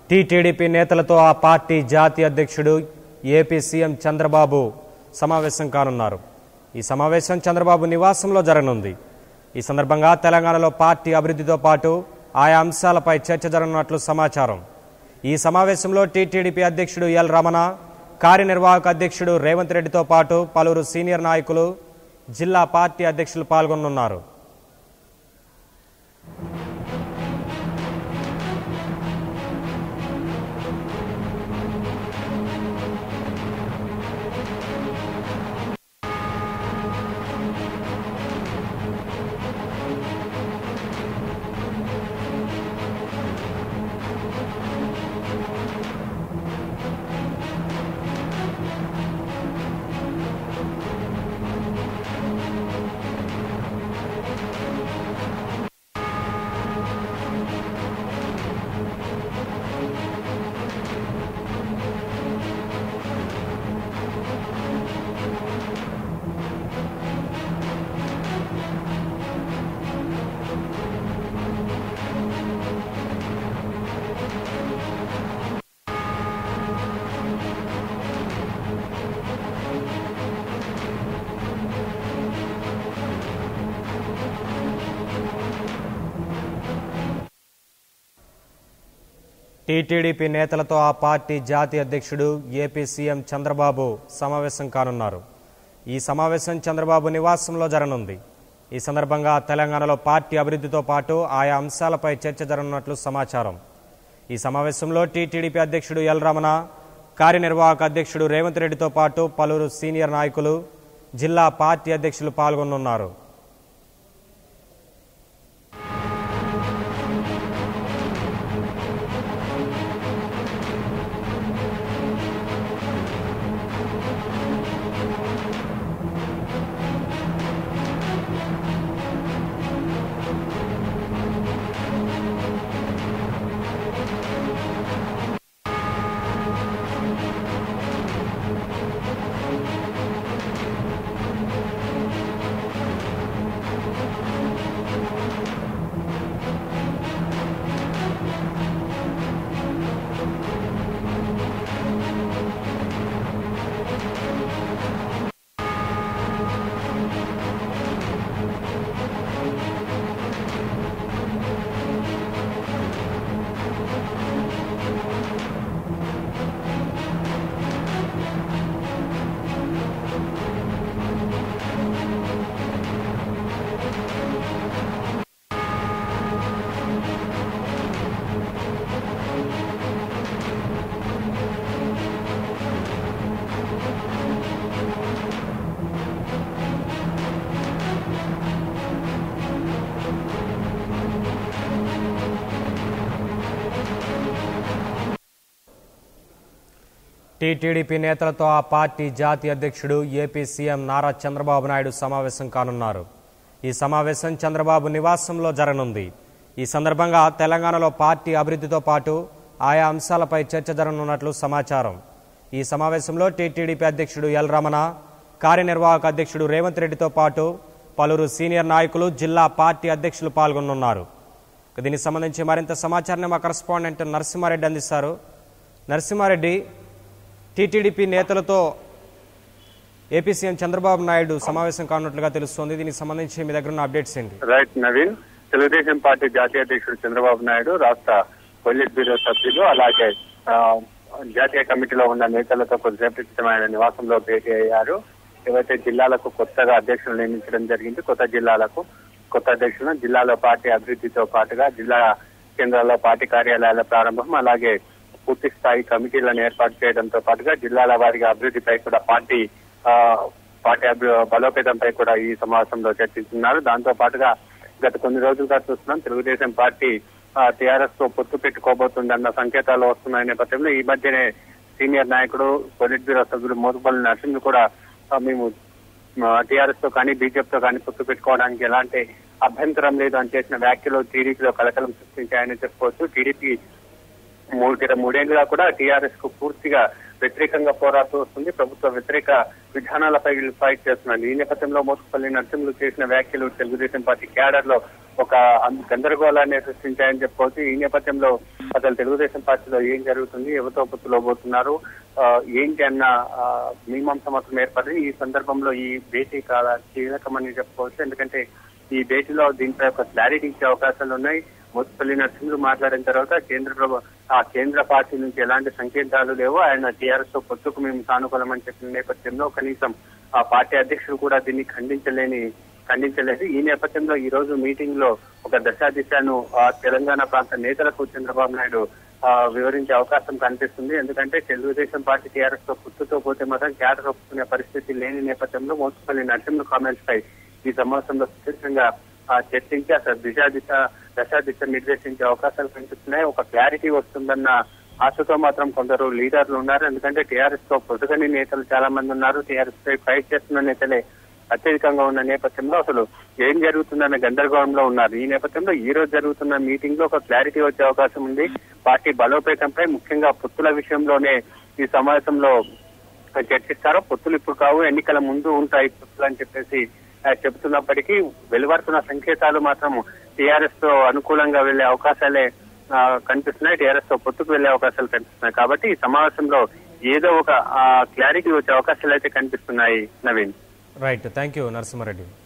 TTDP నేతలతో ఆ party జాతీయ అధ్యక్షుడు ఏపీ సీఎం చంద్రబాబు సమావేశం కానున్నారు ఈ సమావేశం చంద్రబాబు నివాసంలో జరగనుంది ఈ సందర్భంగా తెలంగాణలో పార్టీ అభివృద్ధితో పాటు ఆయా అంశాలపై చర్చ జరగనున్నట్లు సమాచారం ఈ సమావేశంలో టీటీడీపీ అధ్యక్షుడు ఎల్ రమణ కార్యనిర్వాహక అధ్యక్షుడు రేవంత్ రెడ్డితో పాటు పలువురు సీనియర్ నాయకులు జిల్లా పార్టీ అధ్యక్షులు పాల్గొనున్నారు టీటీడీపీ నేతలతో ఆ పార్టీ జాతీయ అధ్యక్షుడు ఏపీ సీఎం చంద్రబాబు సమావేశం కానున్నారు ఈ సమావేశం చంద్రబాబు నివాసంలో జరగనుంది ఈ సందర్భంగా తెలంగాణలో పార్టీ అభివృద్ధితో పాటు ఆయా అంశాలపై చర్చ జరగనున్నట్లు సమాచారం ఈ సమావేశంలో టీటీడీపీ అధ్యక్షుడు ఎల్ రమణ కార్యనిర్వాహక అధ్యక్షుడు రేవంత్ రెడ్డితో పాటు పలువురు సీనియర్ నాయకులు జిల్లా పార్టీ అధ్యక్షులు పాల్గొనున్నారు టీటీడీపీ నేతలతో ఆ పార్టీ జాతీయ అధ్యక్షుడు ఏపీ సీఎం నారా చంద్రబాబు నాయుడు సమావేశం కానున్నారు ఈ సమావేశం చంద్రబాబు నివాసంలో జరగనుంది ఈ సందర్భంగా తెలంగాణలో పార్టీ అభివృద్ధితో పాటు ఆయా అంశాలపై చర్చ జరగనున్నట్లు సమాచారం ఈ సమావేశంలో టీటీడీపీ అధ్యక్షుడు ఎల్ రమణ కార్యనిర్వాహక అధ్యక్షుడు రేవంత్ రెడ్డితో పాటు పలువురు సీనియర్ నాయకులు జిల్లా పార్టీ అధ్యక్షులు పాల్గొనున్నారు దీనికి సంబంధించి మరింత సమాచారాన్ని మా కరస్పాండెంట్ నరసింహారెడ్డి అందిస్తారు నరసింహారెడ్డి టీటీడీపీ నేతలతో ఏపీ సీఎం చంద్రబాబు నాయుడు సమావేశం కానున్నట్లుగా తెలుస్తోంది దీనికి సంబంధించి మీ దగ్గర ఉన్న అప్డేట్స్ ఏంటి రైట్ నవీన్ తెలుగుదేశం పార్టీ జాతీయ అధ్యక్షుడు చంద్రబాబు నాయుడు రాష్ట్ర పొలిట్ బ్యూరో సభ్యులు అలాగే ఆ, జాతీయ కమిటీలో ఉన్న నేతలతో కొద్దిసేపటి క్రితం ఆయన నివాసంలో భేటీ అయ్యారు ఏవైతే జిల్లాలకు కొత్తగా అధ్యక్షులు నియమించడం జరిగింది కొత్త జిల్లాలకు కొత్త అధ్యక్షులను జిల్లాలో పార్టీ అభివృద్ధితో పాటుగా జిల్లా కేంద్రాల్లో పార్టీ కార్యాలయాల ప్రారంభం అలాగే పూర్తి స్థాయి కమిటీలను ఏర్పాటు చేయడంతో పాటుగా జిల్లాల వారిగా అభివృద్ధిపై కూడా పార్టీ ఆ, పార్టీ అభి- బలోపేతంపై కూడా ఈ సమావేశంలో చర్చిస్తున్నారు దాంతో పాటుగా గత కొన్ని రోజులుగా చూస్తున్నాం తెలుగుదేశం పార్టీ టీఆర్ఎస్ తో పొత్తు పెట్టుకోబోతుందన్న సంకేతాలు వస్తున్న నేపథ్యంలో ఈ మధ్యనే సీనియర్ నాయకుడు పొలిట్ బ్యూరో సభ్యుడు మోతుపల్లి నరసింహ్ కూడా ఆ, మేము టీఆర్ఎస్ తో కానీ బీజేపీతో కానీ పొత్తు పెట్టుకోవడానికి ఎలాంటి అభ్యంతరం లేదు అని చేసిన వ్యాఖ్యలు టీడీపీలో కలకలం సృష్టించాయని చెప్పుకోవచ్చు టీడీపీ మూడు గత మూడేళ్లుగా కూడా టీఆర్ఎస్ కు పూర్తిగా వ్యతిరేకంగా పోరాడుతూ వస్తుంది ప్రభుత్వ వ్యతిరేక విధానాలపై వీళ్ళు ఫైట్ చేస్తున్నారు ఈ నేపథ్యంలో మోసుపల్లి నరసింహులు చేసిన వ్యాఖ్యలు తెలుగుదేశం పార్టీ క్యాడర్ లో ఒక అం- గందరగోళాన్ని సృష్టించాయని చెప్పుకోవచ్చు ఈ నేపథ్యంలో అసలు తెలుగుదేశం పార్టీలో ఏం జరుగుతుంది ఎవరితో పొత్తులో పోతున్నారు ఆ, ఏంటి అన్న ఆ, మీమాంస మాత్రం ఏర్పడింది ఈ సందర్భంలో ఈ భేటీ చాలా కీలకమని చెప్పుకోవచ్చు ఎందుకంటే ఈ భేటీలో దీనిపై ఒక క్లారిటీ ఇచ్చే అవకాశాలు ఉన్నాయి ముత్తుపల్లి నరసింహులు మాట్లాడిన తర్వాత కేంద్ర ప్రభు ఆ కేంద్ర పార్టీ నుంచి ఎలాంటి సంకేతాలు లేవు ఆయన టీఆర్ఎస్ తో పొత్తుకు మేము సానుకూలమని చెప్పిన నేపథ్యంలో కనీసం ఆ పార్టీ అధ్యక్షుడు కూడా దీన్ని ఖండించలేని ఖండించలేదు ఈ నేపథ్యంలో ఈ రోజు మీటింగ్ లో ఒక దశా దిశను ఆ తెలంగాణ ప్రాంత నేతలకు చంద్రబాబు నాయుడు ఆ, వివరించే అవకాశం కనిపిస్తుంది ఎందుకంటే తెలుగుదేశం పార్టీ టీఆర్ఎస్ తో పుట్టుతో పోతే మాత్రం క్యాడర్ ఒప్పుకునే పరిస్థితి లేని నేపథ్యంలో మోసుపల్లి నరసింహ కామెంట్స్ పై ఈ సమావేశంలో సుదీర్ఘంగా ఆ, చర్చించి అసలు దిశ దిశ దశ దిశ నిర్దేశించే అవకాశాలు కనిపిస్తున్నాయి ఒక క్లారిటీ వస్తుందన్న ఆశతో మాత్రం కొందరు లీడర్లు ఉన్నారు ఎందుకంటే టీఆర్ఎస్ తో పొదుగని నేతలు చాలా మంది ఉన్నారు టీఆర్ఎస్ పై ఫైట్ చేస్తున్న నేతలే అత్యధికంగా ఉన్న నేపథ్యంలో అసలు ఏం జరుగుతుందన్న గందరగోళంలో ఉన్నారు ఈ నేపథ్యంలో ఈ రోజు జరుగుతున్న మీటింగ్ లో ఒక క్లారిటీ వచ్చే అవకాశం ఉంది పార్టీ బలోపేతంపై ముఖ్యంగా పొత్తుల విషయంలోనే ఈ సమావేశంలో చర్చిస్తారు పొత్తులు ఇప్పుడు కావు ఎన్నికల ముందు ఉంటాయి పొత్తులు అని చెప్పేసి ఆ, చెబుతున్నప్పటికీ వెలువడుతున్న సంకేతాలు మాత్రం టీఆర్ఎస్ తో అనుకూలంగా వెళ్లే అవకాశాలే ఆ, కనిపిస్తున్నాయి టీఆర్ఎస్ తో పొత్తుకు వెళ్లే అవకాశాలు కనిపిస్తున్నాయి కాబట్టి ఈ సమావేశంలో ఏదో ఒక క్లారిటీ వచ్చే అవకాశాలు అయితే కనిపిస్తున్నాయి Naveen right thank you Narasimha Reddy